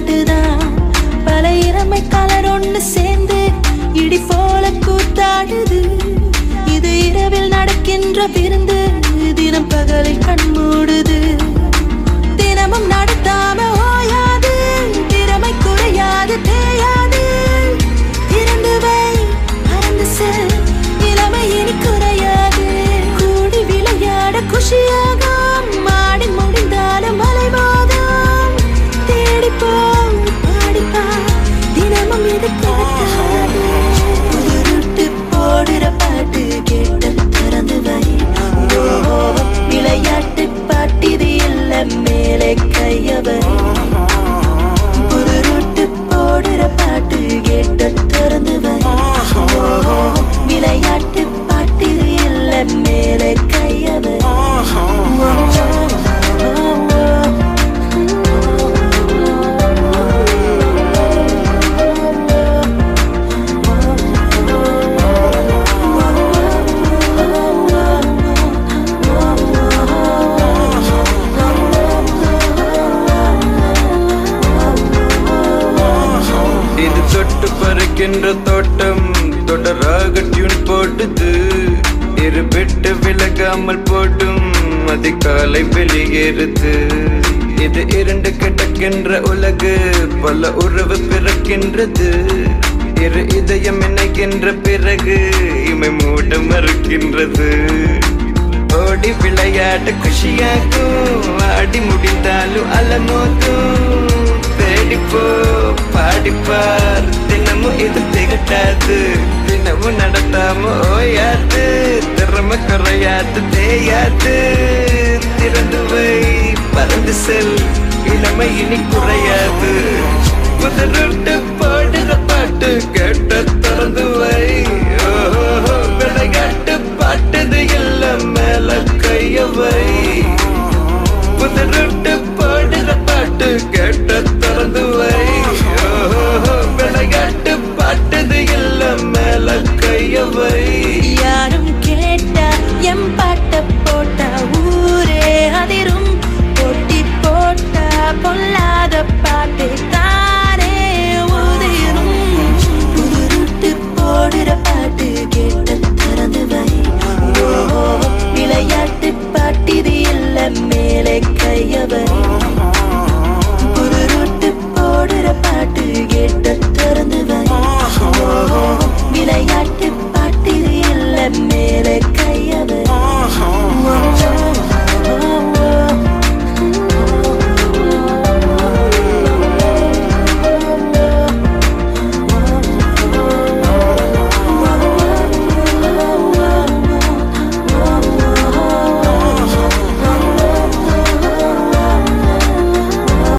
பாட்டுதான் பல இறமை கலர் ஒண்ணு சேர்ந்து இடி போல கூத்தாடுது இது இரவில் நடக்கின்ற விருந்து தினம் பகலில் கண் மூடுது தினமும் நடத்தாம ஓயாது திறமை குறையாது தேயாது திறந்து வை பறந்து செல் இளமை இனி குறையாது கூடி விளையாட குஷியாகும் மாடி முடிந்தாலும் மலைமோதும் தேடிப்போ பாடிப்பா தினமும் இது கிடைக்காது புது ரூட்டு போடுற பாட்டு கேட்டு திறந்து வை ஓ, விளையாட்டு பாட்டிது இல்ல மேலே கையவர் புது ரூட்டு போடுற பாட்டு கேட்டு திறந்து வை ஓ, விளையாட்டு பாட்டிது இல்ல மேலே கையவர் இது தொட்டு பறக்கின்ற தோட்டம் தொடராக டியூன் போடுது இரு விட்டு விலகாமல் போடும் அதிகாலை வெளியேறுது இது இரண்டு கிடக்கின்ற உலகு பல உறவு பிறக்கின்றது இரு இதயம் இணைக்கின்ற பிறகு இமை மூட மறுக்கின்றது ஓடி விளையாட குஷியாகும் ஆடி முடிந்தாலும் அலமோதும் தேடிப்போ பாடிப்பார் தினமும் இது திகட்டாது தினமும் நடத்தாம ஓயாது திறமை குறையாது தேயாது திறந்து வை பறந்து செல் இளமை இனி குறையாது புது ரூட்டு போடுற பாட்டு கேட்டு